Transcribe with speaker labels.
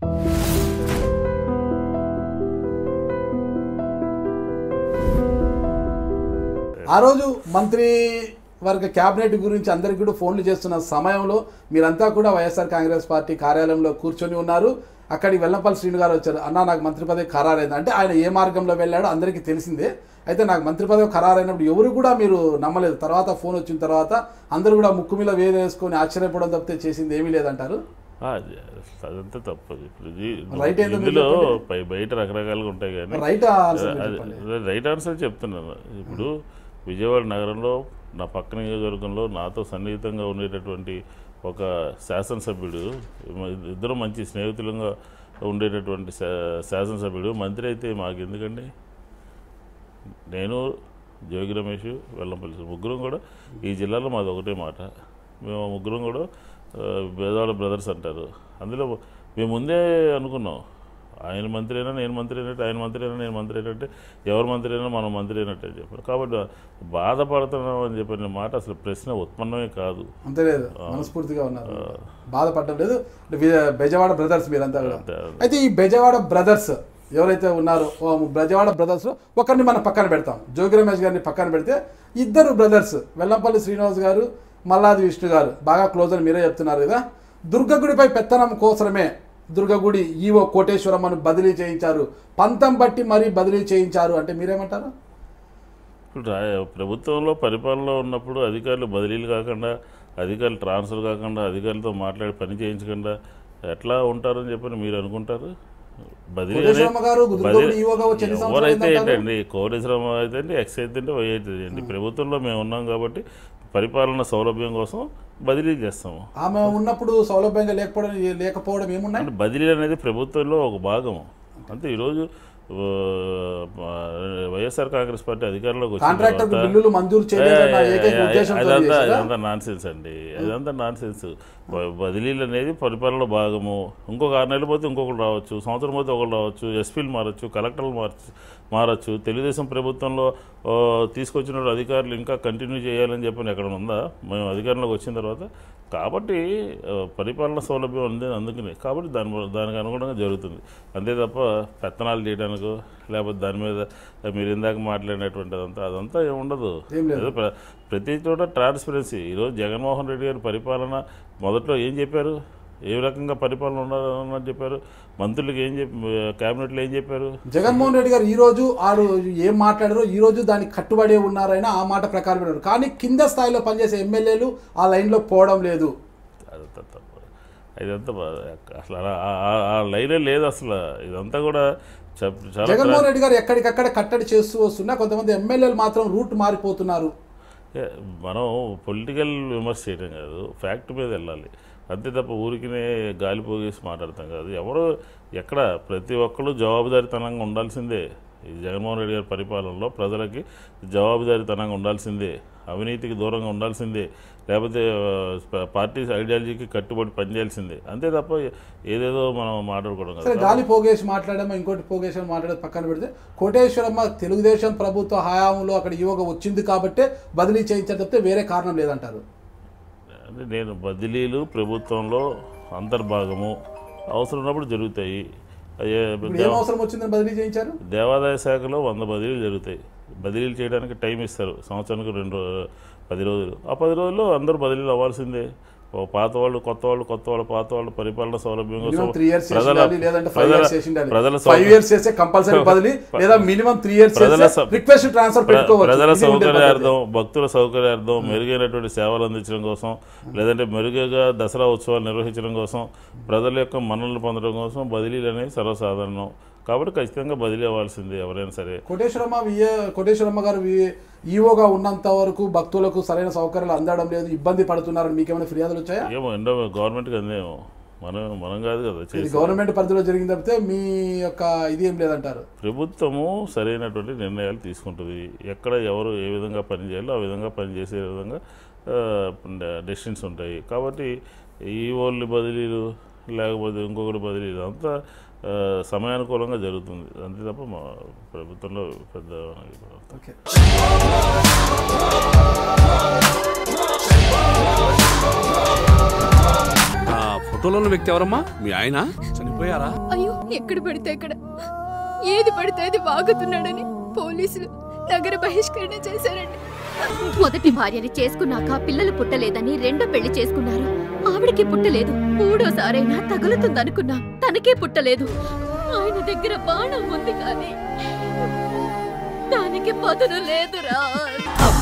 Speaker 1: ఆ రోజు మంత్రి వర్గ క్యాబినెట్ గురించి అందరికీ కూడా ఫోన్లు చేస్తున్న సమయంలో మీరంతా కూడా వైఎస్ఆర్ కాంగ్రెస్ పార్టీ కార్యాలయంలో కూర్చొని ఉన్నారు అక్కడికి వెల్లంపల్లి శ్రీను గారు వచ్చారు అన్న నాకు మంత్రి పదవి ఖరారైంది అంటే ఆయన ఏ మార్గంలో వెళ్ళాడో అందరికీ తెలిసిందే అయితే నాకు మంత్రి పదవి ఖరారైనప్పుడు ఎవరు కూడా మీరు నమ్మలేదు తర్వాత ఫోన్ వచ్చిన తర్వాత అందరూ కూడా ముక్కు మీద వేలు వేసుకొని ఆశ్చర్యపోవడం తప్పితే చేసింది ఏమీ లేదంటారు
Speaker 2: ఆ, అది- అదంతా తప్పదు ఇప్పుడు ఇది
Speaker 1: రైట్ ఏందో మీరు
Speaker 2: ఇందులో
Speaker 1: చెప్పండి.
Speaker 2: పై- బయట రకరకాలుగా ఉంటాయి కానీ
Speaker 1: రైట్ ఆన్సర్ మీరు
Speaker 2: అది-
Speaker 1: చెప్పండి
Speaker 2: అదే రైట్ ఆన్సర్ చెప్తున్నాను ఇప్పుడు విజయవాడ నగరంలో నా పక్క నియోజకవర్గంలో నాతో సన్నిహితంగా ఉండేటటువంటి ఒక శాసనసభ్యుడు ఇద్దరు మంచి స్నేహితులుగా ఉండేటటువంటి శా- శాసనసభ్యుడు మంత్రి అయితే మాకు ఎందుకండి నేను జోగి రమేష్ వెల్లంపల్లి ముగ్గురం కూడా ఈ జిల్లాలో మాది ఒకటే మాట మేము ముగ్గురం కూడా ఆ, బేదవాడ బ్రదర్స్ అంటారు అందులో మేము ముందే అనుకున్నాం ఆయన మంత్రి అయినా నేను మంత్రి అయినట్టు ఆయన మంత్రి అయినా నేను మంత్రి అయినట్టే ఎవరు మంత్రి అయినా మనం మంత్రి అయినట్టు అని చెప్పారు కాబట్టి బాధపడుతున్నాం అని చెప్పిన మాట అసలు ప్రశ్న ఉత్పన్నమే కాదు
Speaker 1: అంతే లేదు మనస్ఫూర్తిగా ఉన్నారు బాధపడడం లేదు వి- బెజవాడ బ్రదర్స్ మీరంతా కూడా
Speaker 2: అంతే.
Speaker 1: అయితే ఈ బెజవాడ బ్రదర్స్ ఎవరైతే ఉన్నారో ఓ బెజవాడ బ్రదర్స్ ఒకరిని మనం పక్కన పెడతాం జోగి రమేష్ గారిని పక్కన పెడితే ఇద్దరు బ్రదర్స్ వెల్లంపల్లి శ్రీనివాస్ గారు మల్లాది విష్ణు గారు బాగా క్లోజ్ అని మీరే చెప్తున్నారు కదా దుర్గగుడిపై పెత్తనం కోసమే దుర్గగుడి ఈవో కోటేశ్వరమ్మను బదిలీ చేయించారు పంతం బట్టి మరీ బదిలీ చేయించారు అంటే మీరేమంటారు
Speaker 2: ఇప్పుడు రా- ప్రభుత్వంలో పరిపాలనలో ఉన్నప్పుడు అధికారులు బదిలీలు కాకుండా అధికారులు ట్రాన్స్ఫర్ కాకుండా అధికారులతో మాట్లాడి పని చేయించకుండా ఎట్లా ఉంటారని చెప్పని మీరు అనుకుంటారు బదిలీ అనే-
Speaker 1: కోటేశ్వరమ్మ గారు దుర్గగుడి
Speaker 2: బదిలీ-
Speaker 1: ఈవోగా వచ్చి ఎన్ని సంవత్సరాలు
Speaker 2: ఎవరైతే
Speaker 1: అయిందంటారు?
Speaker 2: ఏంటండి కోటేశ్వరం అయితే అండి ఎక్స్ అయితే అండి వై అయితే అండి ప్రభుత్వంలో మేము ఉన్నాం కాబట్టి పరిపాలన సౌలభ్యం కోసం బదిలీ చేస్తాము
Speaker 1: ఆమె ఉన్నప్పుడు సౌలభ్యంగా లేకపోవడం లేకపోవడం ఏమున్నాయి
Speaker 2: అంటే బదిలీ అనేది ప్రభుత్వంలో ఒక భాగం అంతే ఈరోజు ఆ, వైఎస్ఆర్ కాంగ్రెస్ పార్టీ అధికారంలోకి వచ్చిన
Speaker 1: కాంట్రాక్టర్
Speaker 2: తర్వాత-
Speaker 1: బిల్లులు మంజూరు చేయలేదన్న ఏకైక ఉద్దేశంతో
Speaker 2: అదంతా
Speaker 1: చేశారా?
Speaker 2: అదంతా నాన్ సెన్స్ అండి అదంతా నాన్ సెన్స్ బదిలీలు అనేది పరిపాలనలో భాగము ఇంకొక ఆరు నెలలు పోతే ఇంకొకరు రావచ్చు సంవత్సరం పోతే ఒకరు రావచ్చు ఎస్పీలు మారచ్చు కలెక్టర్లు మారచ్చు మారచ్చు తెలుగుదేశం ప్రభుత్వంలో ఆ, తీసుకొచ్చిన అధికారులు ఇంకా కంటిన్యూ చేయాలని చెప్పని ఎక్కడ ఉందా మేము అధికారంలోకి వచ్చిన తర్వాత కాబట్టి ఆ, పరిపాలన సౌలభ్యం ఉంది అందుకని కాబట్టి దాని దానికి అనుగుణంగా జరుగుతుంది అంతే తప్ప పెత్తనాలు చేయడానికో లేకపోతే దాని మీద మీరు ఇందాక మాట్లాడినటువంటి అదంతా అదంతా ఏమి ఉండదు
Speaker 1: ఏం లేదు.
Speaker 2: ఏదో ప్ర- ప్రతి చోట ట్రాన్స్పరెన్సీ ఈరోజు జగన్మోహన్ రెడ్డి గారి పరిపాలన మొదట్లో ఏం చెప్పారు ఏ రకంగా పరిపాలన ఉండాలని చెప్పారు మంత్రులకు ఏం చెప్పి క్యాబినెట్లో ఏం చెప్పారు
Speaker 1: జగన్మోహన్ రెడ్డి గారు ఈ రోజు ఆడు ఏం మాట్లాడారో ఈ రోజు దానికి కట్టుబడి ఉన్నారైనా ఆ మాట ప్రకారం విన్నారు కానీ కింద స్థాయిలో పనిచేసే ఎమ్మెల్యేలు ఆ లైన్లో పోవడం లేదు
Speaker 2: అదంతా తప్పు ఇదంతా బా- అసలు అలా- ఆ- ఆ- ఆ లైనే లేదు అసలు ఇదంతా కూడా చెప్- చాలా
Speaker 1: జగన్మోహన్ రెడ్డి గారు ఎక్కడికక్కడ కట్టడి చేస్తూ వస్తున్నా కొంతమంది ఎమ్మెల్యేలు మాత్రం రూట్ మారిపోతున్నారు
Speaker 2: ఏ, మనం పొలిటికల్ విమర్శ చేయడం కాదు ఫ్యాక్ట్ మీద వెళ్ళాలి అంతే తప్ప ఊరికినే గాలి పోగేసి మాట్లాడతాం కాదు ఎవరు ఎక్కడ ప్రతి ఒక్కరు జవాబుదారీతనంగా ఉండాల్సిందే ఈ జగన్మోహన్ రెడ్డి గారి పరిపాలనలో ప్రజలకి జవాబుదారీతనంగా ఉండాల్సిందే అవినీతికి దూరంగా ఉండాల్సిందే లేకపోతే ఆ, ప- పార్టీ ఐడియాలజీకి కట్టుబడి పనిచేయాల్సిందే అంతే తప్ప ఏదేదో మనం మాట్లాడుకోవడం
Speaker 1: సరే
Speaker 2: కాదు
Speaker 1: గాలి పోగేసి మాట్లాడమో ఇంకోటి పోగేసి మాట్లాడేది పక్కన పెడితే కోటేశ్వరమ్మ తెలుగుదేశం ప్రభుత్వ హయాంలో అక్కడ యువక వచ్చింది కాబట్టే బదిలీ చేయించారు తప్పితే వేరే కారణం లేదంటారు
Speaker 2: అంటే నేను బదిలీలు ప్రభుత్వంలో అంతర్భాగము అవసరం ఉన్నప్పుడు జరుగుతాయి అయ్యే
Speaker 1: ఇప్పుడు ఏం అవసరం వచ్చిందని బదిలీ చేయించారు
Speaker 2: దేవాదాయ శాఖలో వంద బదిలీలు జరుగుతాయి బదిలీలు చేయడానికి టైం ఇస్తారు సంవత్సరానికి రెండు రో- పది రోజులు ఆ పది రోజుల్లో అందరూ బదిలీలు అవ్వాల్సిందే ఓ పాత వాళ్ళు కొత్త వాళ్ళు కొత్త వాళ్ళు పాత వాళ్ళు పరిపాలన సౌలభ్యం కోసం
Speaker 1: మినిమం త్రీ ఇయర్స్ చేసి
Speaker 2: ప్రజల
Speaker 1: ఉండాలి లేదంటే ఫైవ్
Speaker 2: ప్రజల-
Speaker 1: ఇయర్స్ చేసి ఉండాలి
Speaker 2: ప్రజల
Speaker 1: ఫైవ్
Speaker 2: సౌ-
Speaker 1: ఇయర్స్ చేస్తే కంపల్సరీ బదిలీ లేదా మినిమం త్రీ ఇయర్స్
Speaker 2: ప్రజల
Speaker 1: చేస్తే
Speaker 2: సౌ-
Speaker 1: రిక్వెస్ట్ ట్రాన్స్ఫర్
Speaker 2: ప్ర-
Speaker 1: పెట్టుకోవచ్చు
Speaker 2: ప్రజల
Speaker 1: ఇది ఉండే పద్ధతి.
Speaker 2: సౌకర్యార్థం భక్తుల సౌకర్యార్థం మెరుగైనటువంటి సేవలు అందించడం కోసం లేదంటే మెరుగ్గా దసరా ఉత్సవాలు నిర్వహించడం కోసం ప్రజల యొక్క మన్ననలు పొందడం కోసం బదిలీలు అనేవి సర్వసాధారణం కాబట్టి ఖచ్చితంగా బదిలీ అవ్వాల్సిందే ఎవరైనా సరే
Speaker 1: కోటేశ్వరమ్మ విఏ కోటేశ్వరమ్మ గారు వి- ఈవోగా ఉన్నంత వరకు భక్తులకు సరైన సౌకర్యాలు అందడం లేదు ఇబ్బంది పడుతున్నారని మీకేమైనా ఫిర్యాదులు వచ్చాయా
Speaker 2: ఏమో ఎండో గవర్నమెంట్కి అందేమో మనం మనం కాదు కదా
Speaker 1: ఇది
Speaker 2: చేసి
Speaker 1: గవర్నమెంట్ పరిధిలో జరిగింది తప్పితే మీ యొక్క ఇది ఏం లేదంటారు
Speaker 2: ప్రభుత్వము సరైనటువంటి నిర్ణయాలు తీసుకుంటుంది ఎక్కడ ఎవరు ఏ విధంగా పని చేయాలో ఆ విధంగా పనిచేసే విధంగా డెసిషన్స్ ఉంటాయి కాబట్టి ఈ వాళ్ళు బదిలీలు లేకపోతే ఇంకొకటి బదిలీలు అంతా ఆ, సమయానుకూలంగా జరుగుతుంది అంతే తప్ప మా ప్రభుత్వంలో పెద్ద
Speaker 1: ఓకే
Speaker 3: ఆ ఫోటో ఫోటోలో ఉన్న వ్యక్తి ఎవరమ్మా మీ ఆయన చనిపోయారా
Speaker 4: అయ్యో ఎక్కడ పడితే అక్కడ ఏది పడితే అది వాగుతున్నాడని పోలీసులు నగర బహిష్కరణ చేశారండి మొదటి భార్యని చేసుకున్నాక పిల్లలు పుట్టలేదని రెండో పెళ్లి చేసుకున్నారు ఆవిడకి పుట్టలేదు మూడోసారైనా తగులుతుందనుకున్నా తనకే పుట్టలేదు ఆయన దగ్గర బాణం ఉంది కానీ దానికి పదును లేదురా